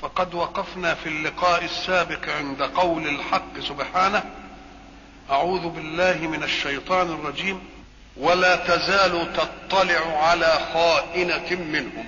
فقد وقفنا في اللقاء السابق عند قول الحق سبحانه اعوذ بالله من الشيطان الرجيم ولا تزال تطلع على خائنه منهم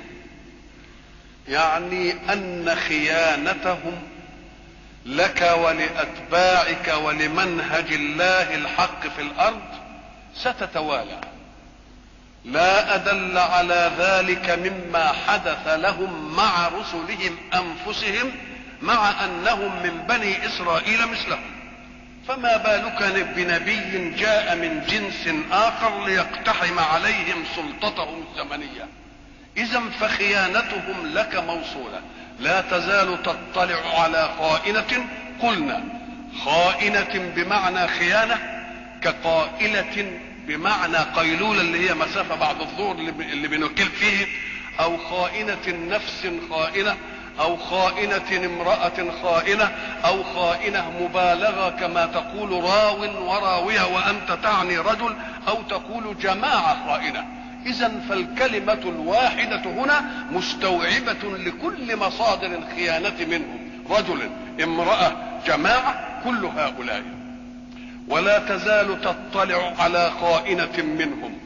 يعني ان خيانتهم لك ولاتباعك ولمنهج الله الحق في الارض ستتوالى لا ادل على ذلك مما حدث لهم مع رسلهم انفسهم مع انهم من بني اسرائيل مثلهم فما بالك بنبي جاء من جنس اخر ليقتحم عليهم سلطتهم الزمنيه اذا فخيانتهم لك موصوله لا تزال تطلع على خائنه قلنا خائنه بمعنى خيانه كقائله بمعنى قيلولة اللي هي مسافة بعد الظهر اللي بنكل فيه أو خائنة نفس خائنة أو خائنة امرأة خائنة أو خائنة مبالغة كما تقول راو وراوية وأنت تعني رجل أو تقول جماعة خائنة إذا فالكلمة الواحدة هنا مستوعبة لكل مصادر الخيانة منهم رجل امرأة جماعة كل هؤلاء ولا تزال تطلع على خائنة منهم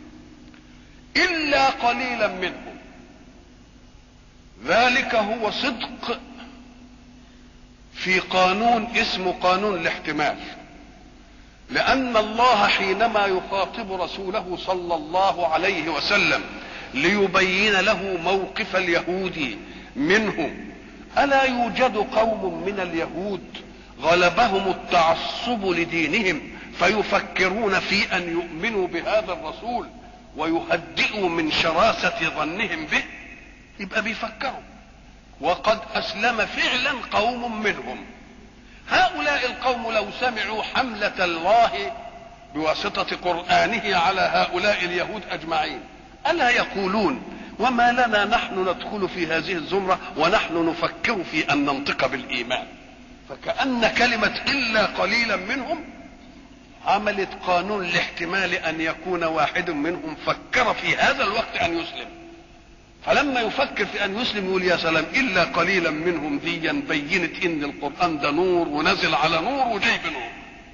إلا قليلا منهم ذلك هو صدق في قانون اسمه قانون الاحتمال لأن الله حينما يخاطب رسوله صلى الله عليه وسلم ليبين له موقف اليهود منه ألا يوجد قوم من اليهود غلبهم التعصب لدينهم فيفكرون في ان يؤمنوا بهذا الرسول ويهدئوا من شراسة ظنهم به يبقى بيفكروا وقد اسلم فعلا قوم منهم هؤلاء القوم لو سمعوا حملة الله بواسطة قرآنه على هؤلاء اليهود أجمعين ألا يقولون وما لنا نحن ندخل في هذه الزمرة ونحن نفكر في أن ننطق بالإيمان فكأن كلمة إلا قليلا منهم عملت قانون لاحتمال أن يكون واحد منهم فكر في هذا الوقت أن يسلم فلما يفكر في أن يسلم يقول يا سلام إلا قليلا منهم ديا بينت إن القرآن ده نور ونزل على نور وجاي بنور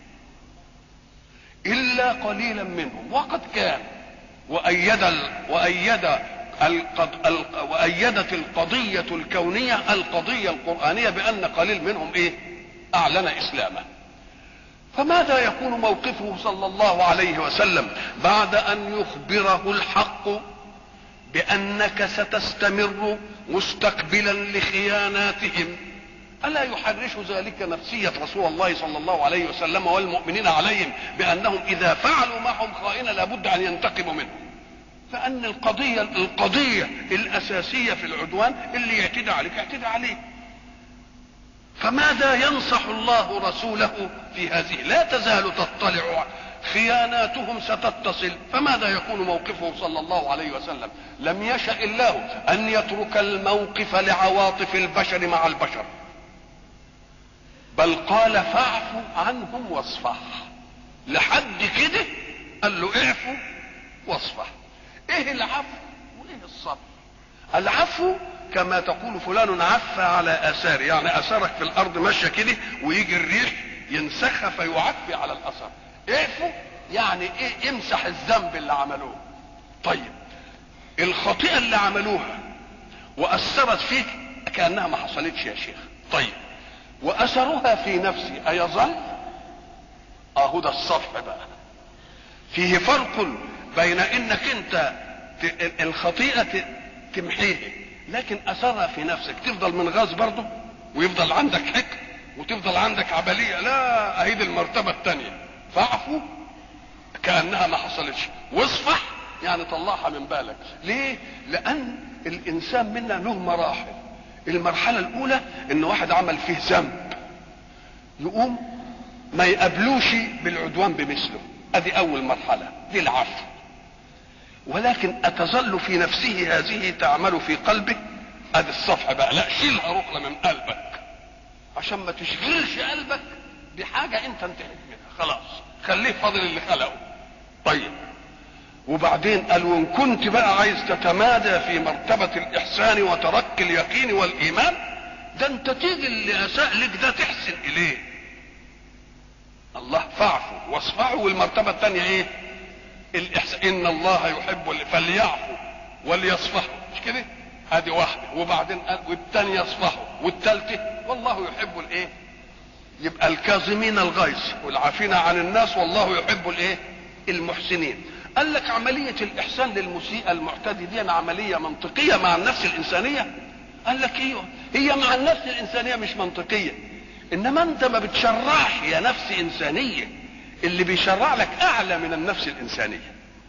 إلا قليلا منهم وقد كان وأيد ال... وأيد القض... ال... وأيدت القضية الكونية القضية القرآنية بأن قليل منهم إيه؟ أعلن إسلامه. فماذا يكون موقفه صلى الله عليه وسلم بعد أن يخبره الحق بأنك ستستمر مستقبلا لخياناتهم ألا يحرش ذلك نفسية رسول الله صلى الله عليه وسلم والمؤمنين عليهم بأنهم إذا فعلوا معهم خائنة لابد أن ينتقموا منهم فان القضيه القضيه الاساسيه في العدوان اللي يعتدى عليك اعتدى عليه فماذا ينصح الله رسوله في هذه لا تزال تطلع خياناتهم ستتصل فماذا يكون موقفه صلى الله عليه وسلم لم يشا الله ان يترك الموقف لعواطف البشر مع البشر بل قال فاعف عنهم واصفح لحد كده قال له اعفوا واصفح ايه العفو وايه الصبر العفو كما تقول فلان عفى على اثار يعني اثارك في الارض ماشيه كده ويجي الريح ينسخها فيعفي على الاثر اعفو يعني ايه امسح الذنب اللي عملوه طيب الخطيئه اللي عملوها واثرت فيك كانها ما حصلتش يا شيخ طيب واثرها في نفسي ايظل اهو ده الصفح بقى فيه فرق بين انك انت الخطيئه تمحيها لكن اثرها في نفسك تفضل من غاز برضه ويفضل عندك حكم وتفضل عندك عبليه لا اهيد المرتبه الثانيه فاعفو كانها ما حصلتش واصفح يعني طلعها من بالك ليه لان الانسان منا له مراحل المرحله الاولى ان واحد عمل فيه ذنب يقوم ما يقابلوش بالعدوان بمثله ادي اول مرحله دي العفو ولكن اتظل في نفسه هذه تعمل في قلبه ادي الصفحه بقى لا شيلها رقله من قلبك عشان ما تشغلش قلبك بحاجه انت انتهيت منها خلاص خليه فاضل اللي خلقه طيب وبعدين قال وان كنت بقى عايز تتمادى في مرتبه الاحسان وترك اليقين والايمان ده انت تيجي اللي اساء لك ده تحسن اليه الله فاعفوا واصفحوا والمرتبه الثانيه ايه الاحسان ان الله يحب ال- فليعفوا وليصفحوا مش كده ادي واحده وبعدين قال والثانيه يصفحوا والثالثه والله يحب الايه يبقى الكاظمين الغيظ والعافين عن الناس والله يحب الايه المحسنين قال لك عملية الإحسان للمسيء المعتدي دي عملية منطقية مع النفس الإنسانية قال لك ايوه هي مع النفس الإنسانية مش منطقية إنما أنت ما بتشرعش يا نفس إنسانية اللي بيشرع لك أعلى من النفس الإنسانية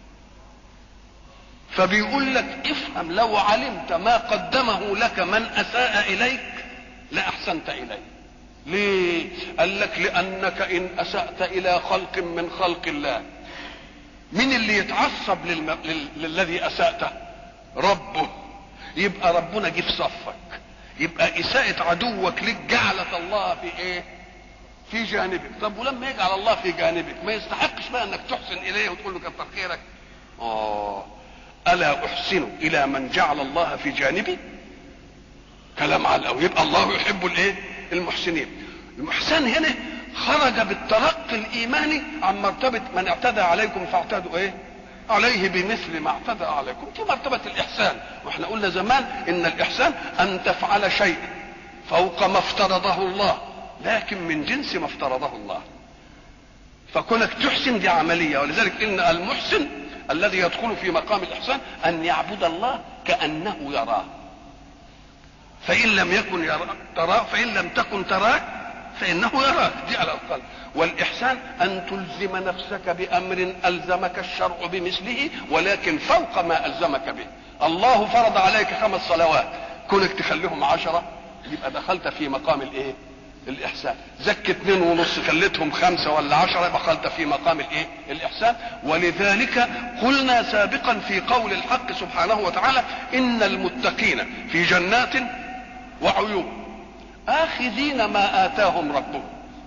فبيقول لك افهم لو علمت ما قدمه لك من أساء إليك لأحسنت إليه ليه قال لك لأنك إن أسأت إلى خلق من خلق الله مين اللي يتعصب للم... لل... للذي اساته ربه يبقى ربنا جه في صفك يبقى اساءة عدوك لك جعلت الله في ايه في جانبك طب ولما يجعل الله في جانبك ما يستحقش بقى انك تحسن اليه وتقول له كتر خيرك اه الا احسن الى من جعل الله في جانبي كلام على الأول يبقى الله يحب الايه المحسنين المحسن هنا خرج بالترقي الايماني عن مرتبه من اعتدى عليكم فاعتدوا ايه عليه بمثل ما اعتدى عليكم دي مرتبه الاحسان واحنا قلنا زمان ان الاحسان ان تفعل شيء فوق ما افترضه الله لكن من جنس ما افترضه الله فكونك تحسن دي عمليه ولذلك ان المحسن الذي يدخل في مقام الاحسان ان يعبد الله كانه يراه فإن لم يكن يرى تراه فإن لم تكن تراه فإنه يراك دي على الأقل والإحسان أن تلزم نفسك بأمر ألزمك الشرع بمثله ولكن فوق ما ألزمك به الله فرض عليك خمس صلوات كونك تخليهم عشرة يبقى دخلت في مقام الإيه الإحسان زك اتنين ونص خليتهم خمسة ولا عشرة يبقى دخلت في مقام الإيه الإحسان ولذلك قلنا سابقا في قول الحق سبحانه وتعالى إن المتقين في جنات وعيون آخذين ما آتاهم ربهم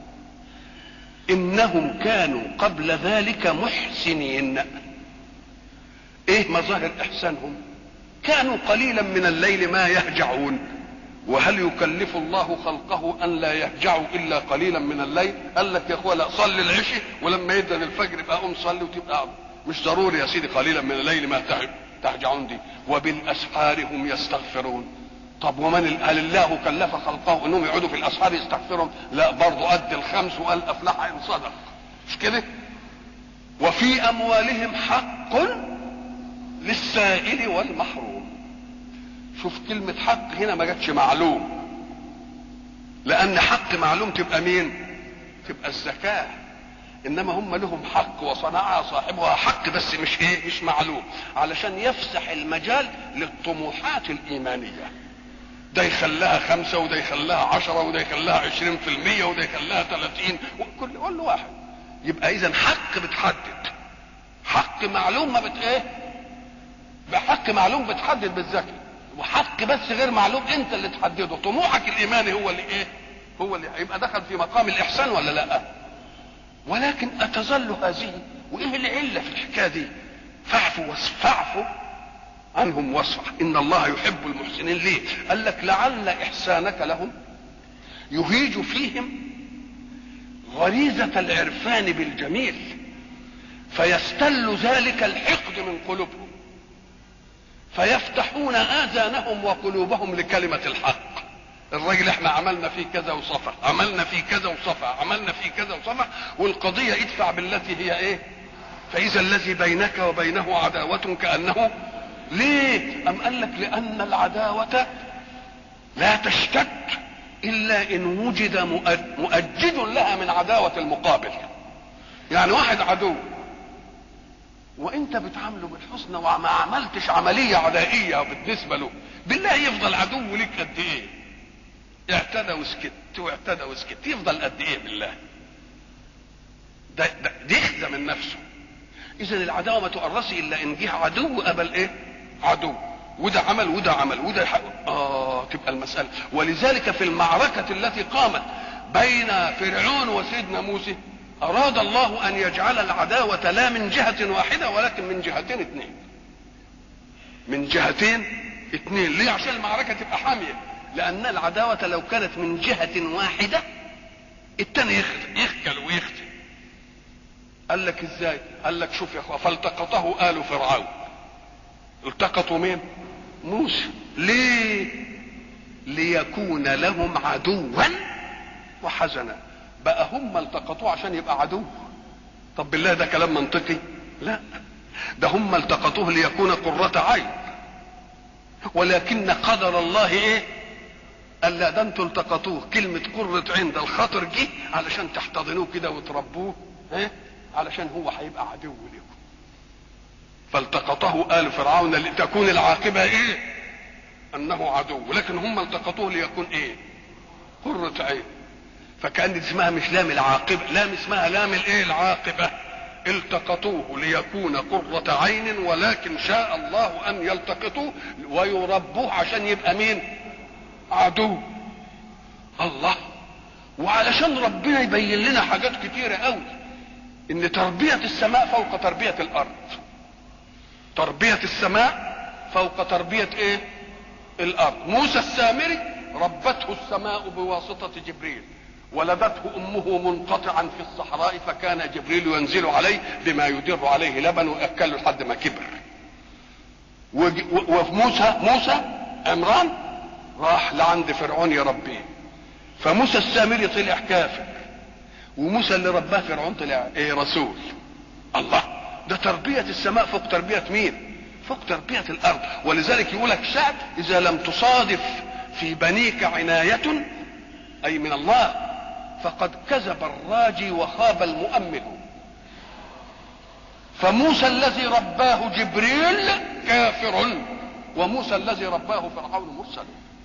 إنهم كانوا قبل ذلك محسنين إيه مظاهر إحسانهم كانوا قليلا من الليل ما يهجعون وهل يكلف الله خلقه أن لا يهجعوا إلا قليلا من الليل قال لك يا أخوة لا صلي العشاء ولما يدن الفجر يبقى قوم صلي وتبقى مش ضروري يا سيدي قليلا من الليل ما تهجعون دي وبالأسحار هم يستغفرون طب ومن قال الله كلف خلقه انهم يقعدوا في الاسحار يستغفرهم لا برضه قد الخمس وقال افلح ان صدق مش كده وفي اموالهم حق للسائل والمحروم شوف كلمة حق هنا ما جاتش معلوم لأن حق معلوم تبقى مين؟ تبقى الزكاة إنما هم لهم حق وصنعها صاحبها حق بس مش إيه؟ مش معلوم علشان يفسح المجال للطموحات الإيمانية ده يخليها خمسة وده يخليها عشرة وده يخليها عشرين في المية وده يخليها ثلاثين وكل كل واحد يبقى إذا حق بتحدد حق معلوم ما بت إيه؟ بحق معلوم بتحدد بالذكي وحق بس غير معلوم انت اللي تحدده طموحك الايماني هو اللي ايه هو اللي يبقى دخل في مقام الاحسان ولا لا ولكن اتظل هذه وايه العله في الحكايه دي فاعفوا فاعفوا عنهم واصفح ان الله يحب المحسنين ليه قال لك لعل احسانك لهم يهيج فيهم غريزه العرفان بالجميل فيستل ذلك الحقد من قلوبهم فيفتحون اذانهم وقلوبهم لكلمه الحق الراجل احنا عملنا فيه كذا وصفح عملنا فيه كذا وصفح عملنا فيه كذا وصفح والقضيه ادفع بالتي هي ايه فاذا الذي بينك وبينه عداوه كانه ليه ام قال لك لان العداوه لا تشتد الا ان وجد مؤجد لها من عداوه المقابل يعني واحد عدو وانت بتعامله بالحسنى وما عملتش عمليه عدائيه بالنسبه له بالله يفضل عدو لك قد ايه اعتدى وسكت واعتدى وسكت يفضل قد ايه بالله ده, ده يخزى من نفسه اذا العداوه ما تؤرسش الا ان جه عدو قبل ايه عدو وده عمل وده عمل وده حق. اه تبقى المساله ولذلك في المعركه التي قامت بين فرعون وسيدنا موسى أراد الله أن يجعل العداوة لا من جهة واحدة ولكن من جهتين اثنين من جهتين اثنين ليه عشان المعركة تبقى حامية لان العداوه لو كانت من جهه واحده التاني يخ- يخجل ويختم قال لك ازاي قال لك شوف يا اخوة فالتقطه ال فرعون التقطوا مين موسى ليه ليكون لهم عدوا وحزنا بقى هم التقطوه عشان يبقى عدو طب بالله ده كلام منطقي لا ده هم التقطوه ليكون قرة عين ولكن قدر الله ايه قال لا ده انتوا التقطوه كلمة قرة عين ده الخاطر جه علشان تحتضنوه كده وتربوه ايه علشان هو هيبقى عدو لكم فالتقطه آل فرعون لتكون العاقبة ايه انه عدو لكن هم التقطوه ليكون ايه قرة عين فكان اسمها مش لام العاقبة لام اسمها لام الايه العاقبة التقطوه ليكون قرة عين ولكن شاء الله ان يلتقطوه ويربوه عشان يبقى مين عدو الله وعلشان ربنا يبين لنا حاجات كتيرة قوي ان تربية السماء فوق تربية الارض تربية السماء فوق تربية ايه الارض موسى السامري ربته السماء بواسطة جبريل ولدته امه منقطعا في الصحراء فكان جبريل ينزل عليه بما يدر عليه لبن وياكله لحد ما كبر وج- و- وموسى موسى عمران راح لعند فرعون يربيه فموسى السامري طلع كافر وموسى اللي رباه فرعون طلع ايه رسول الله ده تربية السماء فوق تربية مين فوق تربية الارض ولذلك يقول لك شعب اذا لم تصادف في بنيك عناية اي من الله فقد كذب الراجي وخاب المؤمل فموسى الذي رباه جبريل كافر وموسى الذي رباه فرعون مرسل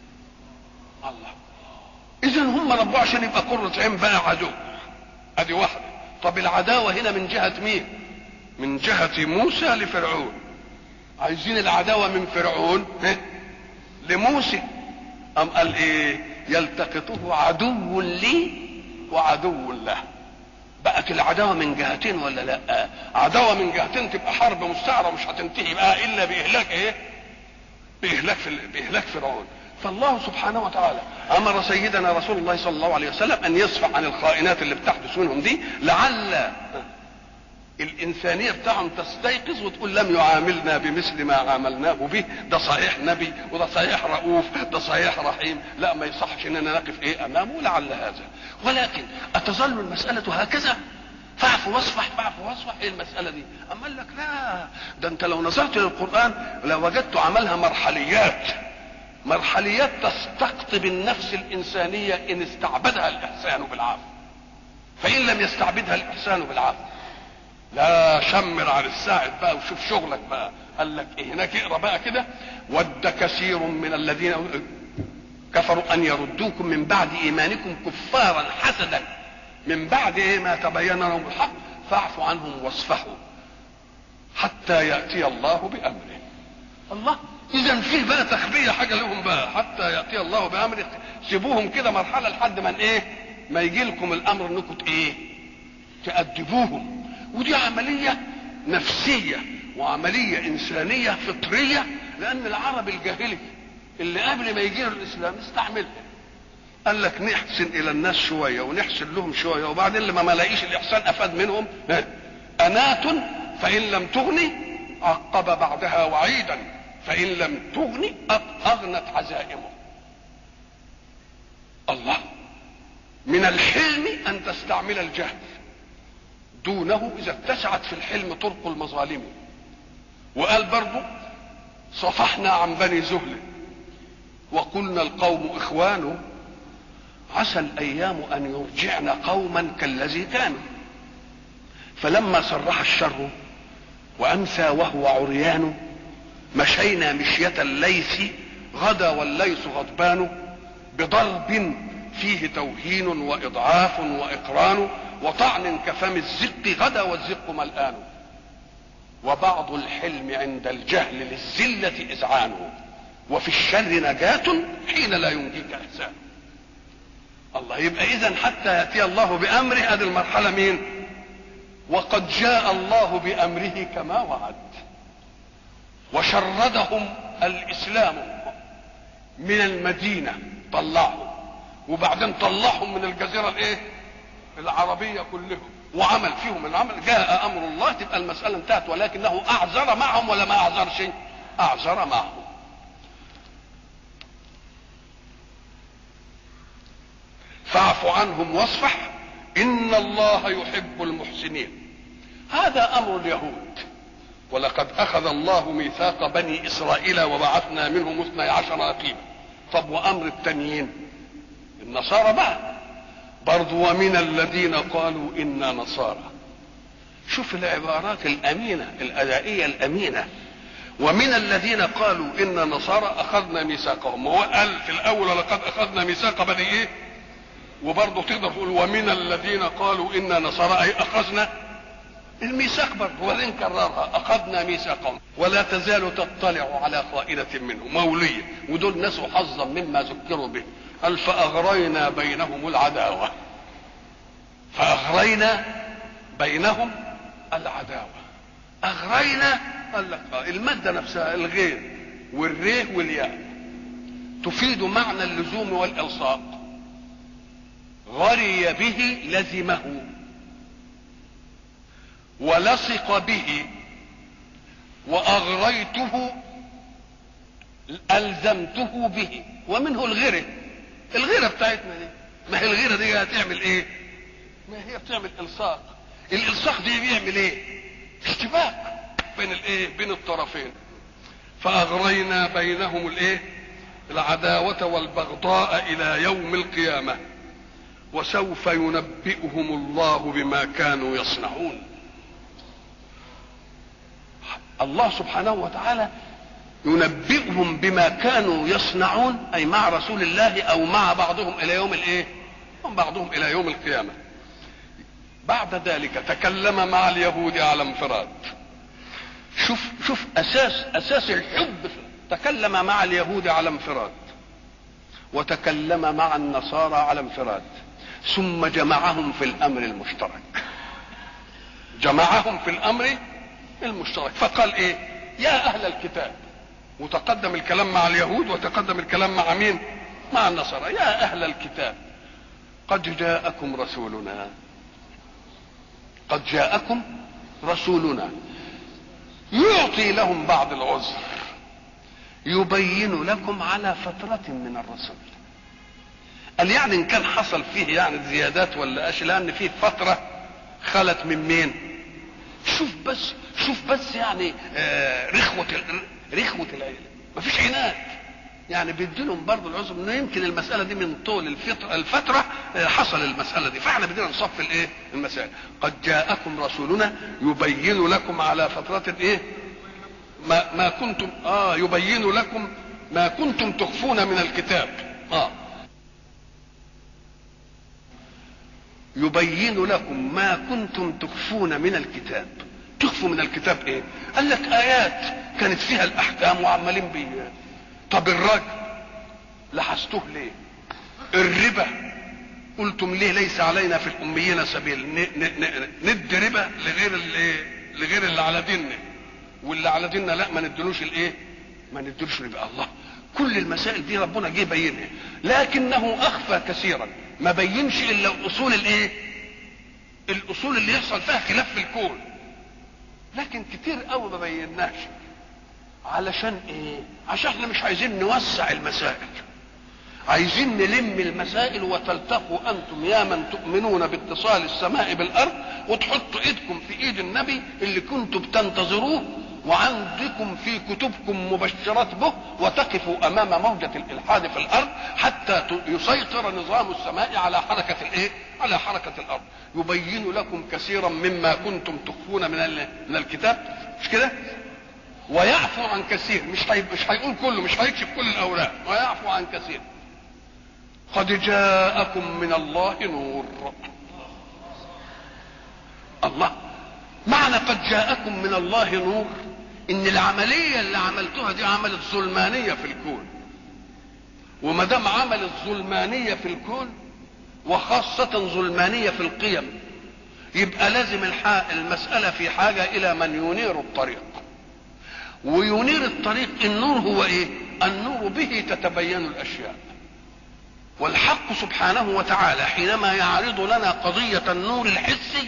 الله اذا هم ربوه عشان يبقى قرة عين بقى عدو ادي واحدة طب العداوة هنا من جهة مين من جهة موسى لفرعون عايزين العداوة من فرعون ها؟ لموسى أم قال ايه يلتقطه عدو لي وعدو له بقت العداوة من جهتين ولا لا عداوة من جهتين تبقى حرب مستعرة مش هتنتهي بقى الا باهلاك ايه باهلاك في باهلاك فرعون فالله سبحانه وتعالى امر سيدنا رسول الله صلى الله عليه وسلم ان يصفح عن الخائنات اللي بتحدث منهم دي لعل الانسانيه بتاعهم تستيقظ وتقول لم يعاملنا بمثل ما عاملناه به ده صحيح نبي وده صحيح رؤوف ده صحيح رحيم لا ما يصحش اننا نقف ايه امامه لعل هذا ولكن اتظل المساله هكذا فاعف واصفح فاعف واصفح ايه المساله دي اما قال لك لا ده انت لو نظرت للقران لوجدت عملها مرحليات مرحليات تستقطب النفس الانسانيه ان استعبدها الاحسان بالعفو فان لم يستعبدها الاحسان بالعفو لا شمر على الساعد بقى وشوف شغلك بقى قال لك ايه هناك اقرا بقى كده ود كثير من الذين كفروا ان يردوكم من بعد ايمانكم كفارا حسدا من بعد ايه ما تبين لهم الحق فاعفوا عنهم واصفحوا حتى ياتي الله بامره الله اذا فيه بقى تخبيه حاجه لهم بقى حتى ياتي الله بامره سيبوهم كده مرحله لحد ما ايه ما يجي لكم الامر انكم ايه تأدبوهم ودي عملية نفسية وعملية إنسانية فطرية لأن العرب الجاهلي اللي قبل ما يجي الإسلام استعملها قال لك نحسن إلى الناس شوية ونحسن لهم شوية وبعدين لما ما لاقيش الإحسان أفاد منهم ها، أنات فإن لم تغني عقب بعدها وعيدا فإن لم تغني أغنت عزائمه الله من الحلم أن تستعمل الجهل دونه اذا اتسعت في الحلم طرق المظالم وقال برضو صفحنا عن بني زهل وقلنا القوم اخوان عسى الايام ان يرجعن قوما كالذي كانوا فلما صرح الشر وامسى وهو عريان مشينا مشية الليث غدا والليث غضبان بضرب فيه توهين واضعاف واقران وطعن كفم الزق غدا والزق ملآن وبعض الحلم عند الجهل للزلة إذعان وفي الشر نجاة حين لا ينجيك إحسان الله يبقى إذا حتى يأتي الله بأمره هذه المرحلة مين وقد جاء الله بأمره كما وعد وشردهم الإسلام من المدينة طلعهم وبعدين طلعهم من الجزيره الايه العربيه كلهم وعمل فيهم العمل جاء امر الله تبقى المساله انتهت ولكنه اعذر معهم ولا ما اعذرش اعذر معهم فاعف عنهم واصفح ان الله يحب المحسنين هذا امر اليهود ولقد اخذ الله ميثاق بني اسرائيل وبعثنا منهم اثني عشر رقيبا طب وامر التانيين النصارى بقى برضو ومن الذين قالوا انا نصارى شوف العبارات الامينه الادائيه الامينه ومن الذين قالوا انا نصارى اخذنا ميثاقهم هو قال في الاول لقد اخذنا ميثاق بني ايه وبرضه تقدر تقول ومن الذين قالوا انا نصارى اي اخذنا الميثاق برضه ولن كررها اخذنا ميثاقهم ولا تزال تطلع على خائنة منهم مولية ودول نسوا حظا مما ذكروا به قال فاغرينا بينهم العداوة فاغرينا بينهم العداوة اغرينا قال لك المادة نفسها الغير والريه والياء تفيد معنى اللزوم والالصاق غري به لزمه ولصق به واغريته الزمته به ومنه الغيره الغيره بتاعتنا دي ما هي الغيره دي هتعمل ايه ما هي بتعمل الصاق الالصاق دي بيعمل ايه اشتباك بين الايه بين الطرفين فاغرينا بينهم الايه العداوه والبغضاء الى يوم القيامه وسوف ينبئهم الله بما كانوا يصنعون الله سبحانه وتعالى ينبئهم بما كانوا يصنعون اي مع رسول الله او مع بعضهم الى يوم الايه هم بعضهم الى يوم القيامه بعد ذلك تكلم مع اليهود على انفراد شوف شوف اساس اساس الحب تكلم مع اليهود على انفراد وتكلم مع النصارى على انفراد ثم جمعهم في الامر المشترك جمعهم في الامر المشترك فقال ايه يا اهل الكتاب وتقدم الكلام مع اليهود وتقدم الكلام مع مين مع النصارى يا اهل الكتاب قد جاءكم رسولنا قد جاءكم رسولنا يعطي لهم بعض العذر يبين لكم على فترة من الرسول قال يعني ان كان حصل فيه يعني زيادات ولا اش لان فيه فترة خلت من مين شوف بس شوف بس يعني آه رخوة رخوة العيلة مفيش عناد يعني بيديلهم برضه العذر انه يمكن المسألة دي من طول الفترة, الفترة آه حصل المسألة دي فاحنا بدينا نصف الايه المسائل قد جاءكم رسولنا يبين لكم على فترة ايه ما ما كنتم اه يبين لكم ما كنتم تخفون من الكتاب اه يبين لكم ما كنتم تخفون من الكتاب تخفوا من الكتاب ايه قال لك ايات كانت فيها الاحكام وعمالين بيه طب الرجل لحستوه ليه الربا قلتم ليه ليس علينا في الاميين سبيل ندي ربا لغير اللي لغير اللي على ديننا واللي على ديننا لا ما ندلوش الايه ما ندلوش ربا الله كل المسائل دي ربنا جه بينها لكنه اخفى كثيرا ما بينش الا اصول الايه الاصول اللي يحصل فيها خلاف في الكون لكن كتير قوي ما بيناش علشان ايه عشان احنا مش عايزين نوسع المسائل عايزين نلم المسائل وتلتقوا انتم يا من تؤمنون باتصال السماء بالارض وتحطوا ايدكم في ايد النبي اللي كنتم بتنتظروه وعندكم في كتبكم مبشرات به وتقفوا امام موجة الالحاد في الارض حتى يسيطر نظام السماء على حركة الايه؟ على حركة الارض يبين لكم كثيرا مما كنتم تخفون من من الكتاب مش كده؟ ويعفو عن كثير مش هي... مش هيقول كله مش هيكشف كل الاوراق ويعفو عن كثير قد جاءكم من الله نور الله معنى قد جاءكم من الله نور ان العمليه اللي عملتوها دي عملت ظلمانيه في الكون وما دام عملت ظلمانيه في الكون وخاصه ظلمانيه في القيم يبقى لازم المساله في حاجه الى من ينير الطريق وينير الطريق النور هو ايه النور به تتبين الاشياء والحق سبحانه وتعالى حينما يعرض لنا قضية النور الحسي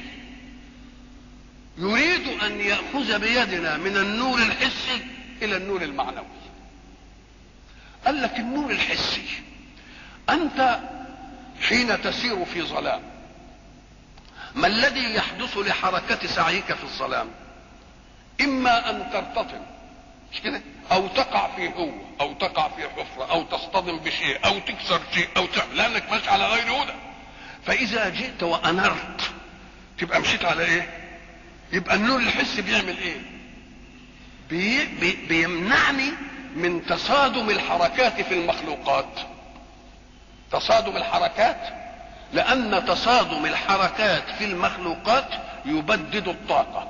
يريد أن يأخذ بيدنا من النور الحسي إلى النور المعنوي قال لك النور الحسي أنت حين تسير في ظلام ما الذي يحدث لحركة سعيك في الظلام إما أن ترتطم مش كده او تقع في هو او تقع في حفرة او تصطدم بشيء او تكسر شيء او تعمل لانك ماشي على غير هدى فاذا جئت وانرت تبقى مشيت على ايه يبقى النور الحسي بيعمل ايه بي بي بيمنعني من تصادم الحركات في المخلوقات تصادم الحركات لان تصادم الحركات في المخلوقات يبدد الطاقه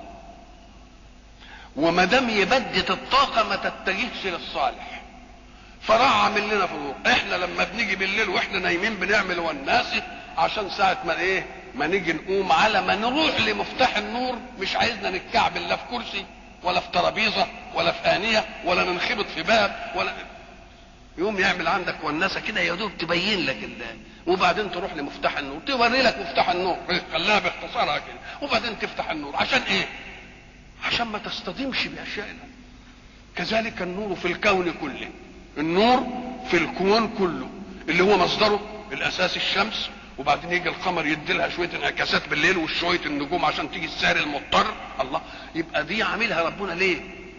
وما دام يبدد الطاقه ما تتجهش للصالح فراح عامل لنا فروق احنا لما بنيجي بالليل واحنا نايمين بنعمل والناس عشان ساعه ما ايه ما نيجي نقوم على ما نروح لمفتاح النور مش عايزنا نتكعبل لا في كرسي ولا في ترابيزه ولا في انيه ولا ننخبط في باب ولا يقوم يعمل عندك وناسه كده يا دوب تبين لك الله وبعدين تروح لمفتاح النور توري لك مفتاح النور خلاها باختصارها كده وبعدين تفتح النور عشان ايه عشان ما تصطدمش باشياء الله كذلك النور في الكون كله النور في الكون كله اللي هو مصدره الاساس الشمس وبعدين يجي القمر يدي لها شويه انعكاسات بالليل وشويه النجوم عشان تيجي الساري المضطر الله يبقى دي عاملها ربنا ليه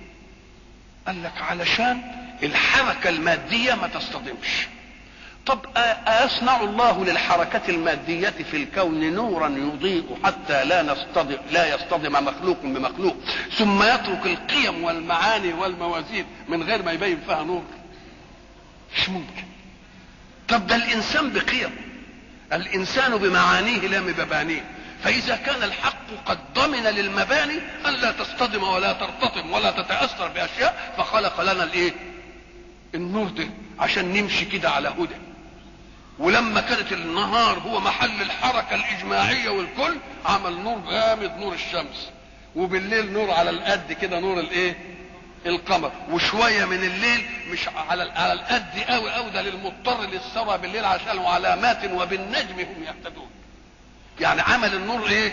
قال لك علشان الحركه الماديه ما تصطدمش طب أيصنع الله للحركة المادية في الكون نورا يضيء حتى لا نصطدم لا يصطدم مخلوق بمخلوق ثم يترك القيم والمعاني والموازين من غير ما يبين فيها نور مش ممكن طب ده الإنسان بقيم الإنسان بمعانيه لا بمبانيه فإذا كان الحق قد ضمن للمباني أن لا تصطدم ولا ترتطم ولا تتأثر بأشياء فخلق لنا الإيه؟ النور ده عشان نمشي كده على هدى ولما كانت النهار هو محل الحركة الإجماعية والكل عمل نور غامض نور الشمس وبالليل نور على القد كده نور الايه القمر وشوية من الليل مش على على القد قوي قوي ده للمضطر للسرى بالليل عشان علامات وبالنجم هم يهتدون يعني عمل النور ايه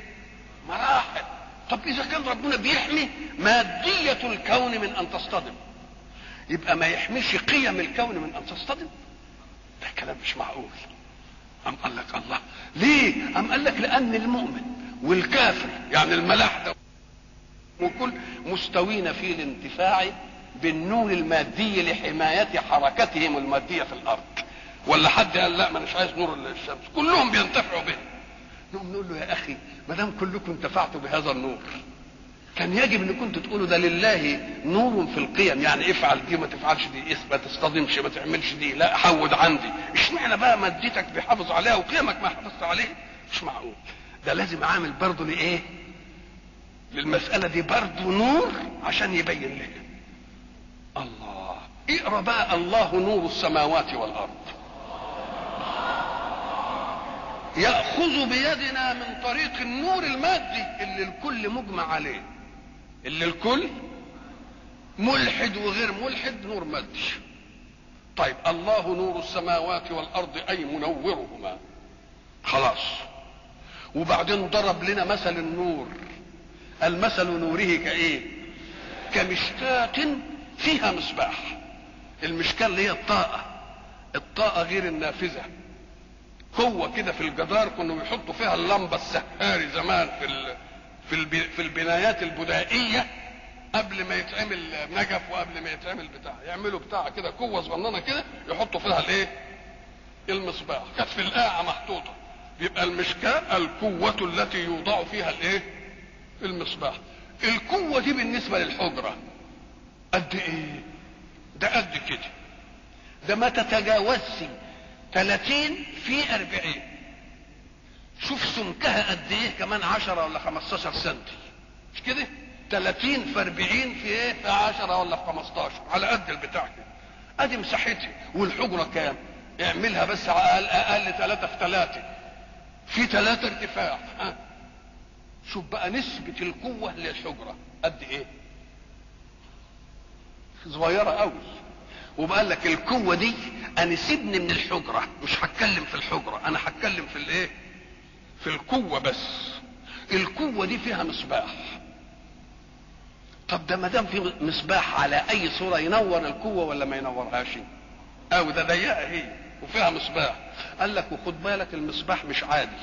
مراحل طب اذا كان ربنا بيحمي مادية الكون من ان تصطدم يبقى ما يحميش قيم الكون من ان تصطدم ده كلام مش معقول أم قال لك الله ليه أم قال لك لأن المؤمن والكافر يعني الملاحدة وكل مستوين في الانتفاع بالنور المادي لحماية حركتهم المادية في الأرض ولا حد قال لا ما مش عايز نور الشمس كلهم بينتفعوا به نقوم نقول له يا أخي ما دام كلكم انتفعتوا بهذا النور كان يجب ان كنتوا تقولوا ده لله نور في القيم يعني افعل دي ما تفعلش دي ما تصطدمش ما تعملش دي لا حود عندي اشمعنى بقى مادتك بيحافظ عليها وقيمك ما حافظت عليه مش معقول ده لازم عامل برضه لايه للمساله دي برضه نور عشان يبين لك الله اقرا بقى الله نور السماوات والارض ياخذ بيدنا من طريق النور المادي اللي الكل مجمع عليه اللي الكل ملحد وغير ملحد نور مادي طيب الله نور السماوات والارض اي منورهما خلاص وبعدين ضرب لنا مثل النور المثل نوره كايه كمشكاة فيها مصباح المشكاة اللي هي الطاقة الطاقة غير النافذة قوة كده في الجدار كانوا بيحطوا فيها اللمبة السهاري زمان في ال... في الب... في البنايات البدائية قبل ما يتعمل نجف وقبل ما يتعمل بتاع يعملوا بتاع كده قوة صغننة كده يحطوا فيها الايه؟ المصباح كانت في القاعة محطوطة يبقى المشكاة القوة التي يوضع فيها الايه؟ المصباح القوة دي بالنسبة للحجرة قد ايه؟ ده قد كده ده ما تتجاوزش 30 في 40 شوف سمكها قد ايه كمان 10 ولا 15 سنتي مش كده 30 في 40 في ايه في 10 ولا في 15 على قد البتاع كده ادي مساحتها والحجره كام اعملها بس على اقل اقل 3 في 3 في 3 ارتفاع ها شوف بقى نسبة القوة للحجرة قد ايه صغيرة قوي وبقى لك القوة دي انا سيبني من الحجره مش هتكلم في الحجره انا هتكلم في الايه في القوه بس القوه دي فيها مصباح طب ده ما دام في مصباح على اي صوره ينور القوه ولا ما ينورهاش او ده ضيقه هي وفيها مصباح قال لك وخد بالك المصباح مش عادي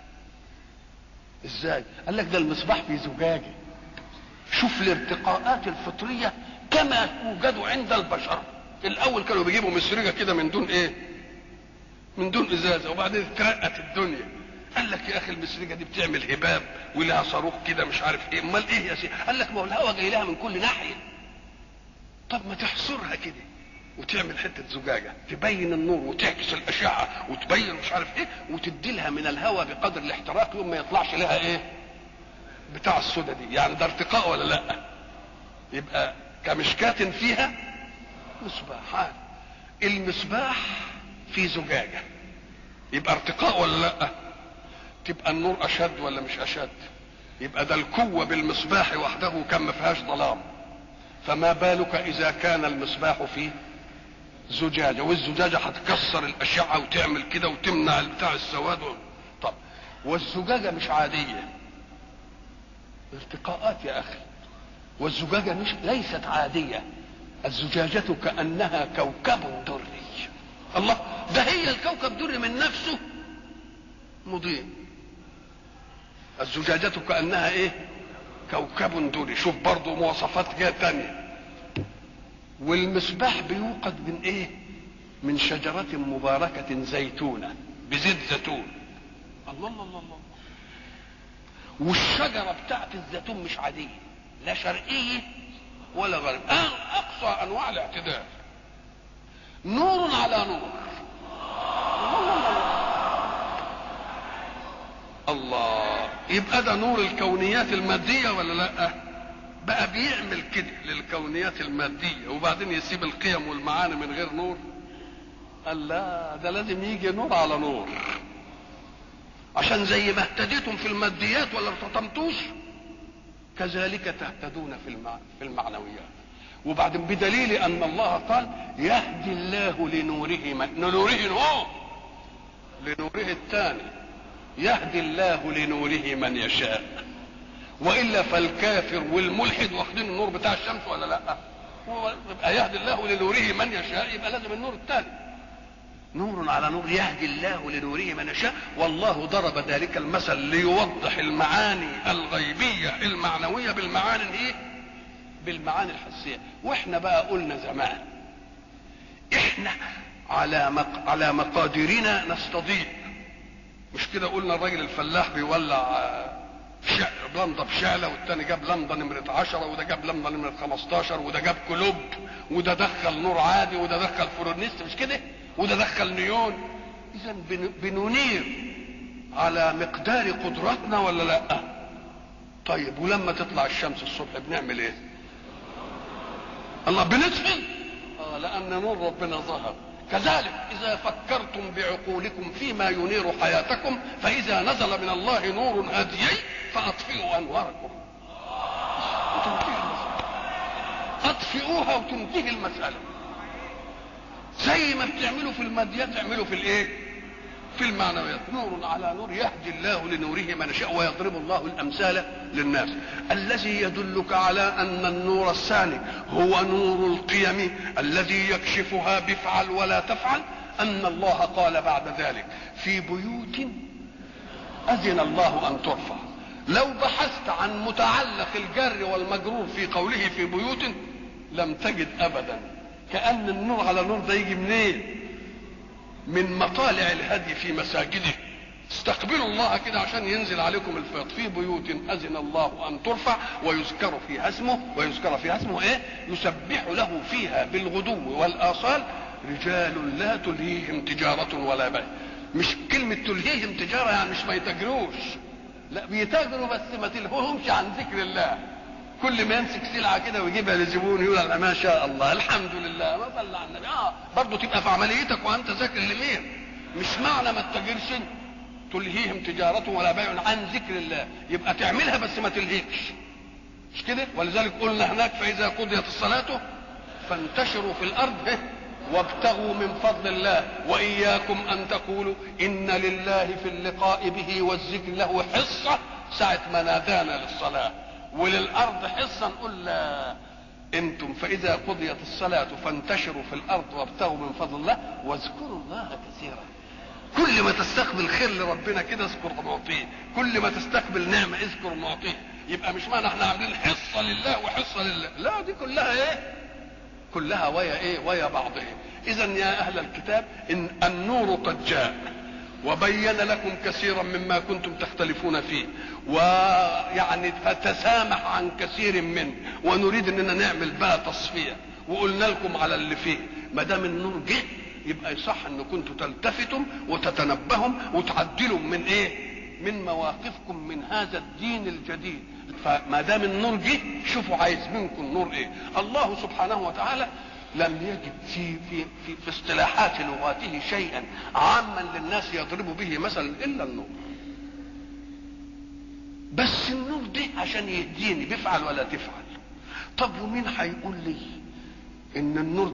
ازاي قال لك ده المصباح في زجاجه شوف الارتقاءات الفطريه كما توجد عند البشر الاول كانوا بيجيبوا مسرجه كده من دون ايه من دون ازازه وبعدين اترقت الدنيا قال لك يا اخي المسرجه دي بتعمل هباب ولها صاروخ كده مش عارف ايه امال ايه يا سيدي قال لك ما هو الهواء جاي لها من كل ناحيه طب ما تحصرها كده وتعمل حته زجاجه تبين النور وتعكس الاشعه وتبين مش عارف ايه وتدي لها من الهواء بقدر الاحتراق يوم ما يطلعش لها ايه بتاع السودا دي يعني ده ارتقاء ولا لا يبقى كمشكاة فيها مصباح المصباح في زجاجة يبقى ارتقاء ولا لا تبقى النور اشد ولا مش اشد يبقى ده القوة بالمصباح وحده كان ما فيهاش ظلام فما بالك اذا كان المصباح في زجاجة والزجاجة هتكسر الاشعة وتعمل كده وتمنع بتاع السواد طب والزجاجة مش عادية ارتقاءات يا اخي والزجاجة مش ليست عادية الزجاجة كأنها كوكب دري الله ده هي الكوكب دري من نفسه مضيء الزجاجة كأنها ايه كوكب دري شوف برضو مواصفات جاية تانية والمصباح بيوقد من ايه من شجرة مباركة زيتونة بزيت زيتون الله الله الله الله والشجرة بتاعت الزيتون مش عادية لا شرقية ولا غربية آه أقصى أنواع الاعتدال نور على نور الله يبقى ده نور الكونيات المادية ولا لا بقى بيعمل كده للكونيات المادية وبعدين يسيب القيم والمعاني من غير نور قال لا ده لازم يجي نور على نور عشان زي ما اهتديتم في الماديات ولا ارتطمتوش كذلك تهتدون في المع... في المعنويات وبعدين بدليل ان الله قال يهدي الله لنوره من لنوره هو لنوره الثاني يهدي الله لنوره من يشاء والا فالكافر والملحد واخدين النور بتاع الشمس ولا لا يبقى يهدي الله لنوره من يشاء يبقى لازم النور الثاني نور على نور يهدي الله لنوره من يشاء والله ضرب ذلك المثل ليوضح المعاني الغيبية المعنوية بالمعاني الايه بالمعاني الحسية واحنا بقى قلنا زمان احنا على مق... على مقاديرنا نستضيء مش كده قلنا الراجل الفلاح بيولع شع... لمضه بشعله والتاني جاب لمضه نمره 10 وده جاب لمضه نمره 15 وده جاب كلوب وده دخل نور عادي وده دخل فورنيست مش كده وده دخل نيون اذا بننير على مقدار قدراتنا ولا لا طيب ولما تطلع الشمس الصبح بنعمل ايه الله بنطفي اه لان نور ربنا ظهر كذلك اذا فكرتم بعقولكم فيما ينير حياتكم فاذا نزل من الله نور هاديي فاطفئوا انواركم اطفئوها وتنتهي المساله زي ما بتعملوا في الماديات تعملوا في الايه في المعنويات نور على نور يهدي الله لنوره من يشاء ويضرب الله الامثال للناس الذي يدلك على ان النور الثاني هو نور القيم الذي يكشفها بفعل ولا تفعل ان الله قال بعد ذلك في بيوت اذن الله ان ترفع لو بحثت عن متعلق الجر والمجرور في قوله في بيوت لم تجد ابدا كأن النور على نور ده يجي منين؟ من مطالع الهدي في مساجده استقبلوا الله كده عشان ينزل عليكم الفيض في بيوت أذن الله أن ترفع ويذكر فيها اسمه ويذكر فيها اسمه إيه؟ يسبح له فيها بالغدو والآصال رجال لا تلهيهم تجارة ولا بيع مش كلمة تلهيهم تجارة يعني مش ما يتاجروش لا بيتاجروا بس ما تلهوهمش عن ذكر الله كل ما يمسك سلعه كده ويجيبها لزبون يقول ما شاء الله الحمد لله ما صلى على النبي اه برضه تبقى في عمليتك وانت ذاكر لمين مش معنى ما تتاجرش تلهيهم تجارة ولا بيع عن ذكر الله يبقى تعملها بس ما تلهيكش مش كده ولذلك قلنا هناك فإذا قضيت الصلاة فانتشروا في الأرض وابتغوا من فضل الله واياكم ان تقولوا ان لله في اللقاء به والذكر له حصه ساعه ما نادانا للصلاه وللارض حصه نقول لا انتم فاذا قضيت الصلاه فانتشروا في الارض وابتغوا من فضل الله واذكروا الله كثيرا كل ما تستقبل خير لربنا كده اذكر معطيه كل ما تستقبل نعمه اذكر معطيه يبقى مش معنى احنا عاملين حصه لله وحصه لله لا دي كلها ايه كلها ويا ايه ويا بعضها اذا يا اهل الكتاب ان النور قد جاء وبين لكم كثيرا مما كنتم تختلفون فيه ويعني فتسامح عن كثير منه ونريد اننا نعمل بقى تصفيه وقلنا لكم على اللي فيه ما دام النور جه يبقى يصح ان كنتم تلتفتم وتتنبهوا وتعدلوا من ايه من مواقفكم من هذا الدين الجديد فما دام النور جه شوفوا عايز منكم نور ايه الله سبحانه وتعالى لم يجد في في في, في اصطلاحات لغاته شيئا عاما للناس يضرب به مثلا الا النور بس النور ده عشان يهديني بيفعل ولا تفعل طب ومين هيقول لي ان النور